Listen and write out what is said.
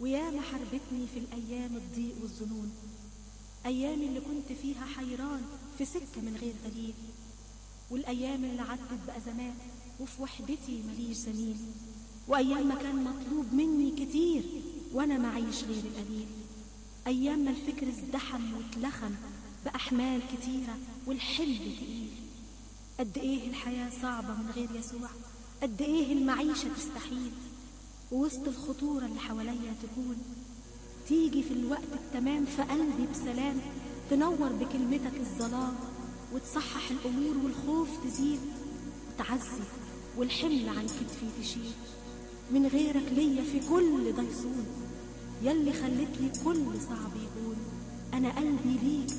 وياما حربتني في الأيام الضيق والظنون أيام اللي كنت فيها حيران في سكة من غير دليل والأيام اللي عدت بأزمات وفي وحدتي ماليش زميل وأيام ما كان مطلوب مني كتير وأنا معيش غير القليل أيام ما الفكر ازدحم واتلخم بأحمال كتيرة والحمل تقيل قد إيه الحياة صعبة من غير يسوع قد إيه المعيشة تستحيل ووسط الخطورة اللي حواليا تكون تيجي في الوقت التمام في قلبي بسلام تنور بكلمتك الظلام وتصحح الأمور والخوف تزيل وتعزي والحمل عن كتفي تشيل من غيرك ليا في كل ضيصون يلي خلت لي كل صعب يقول أنا قلبي ليك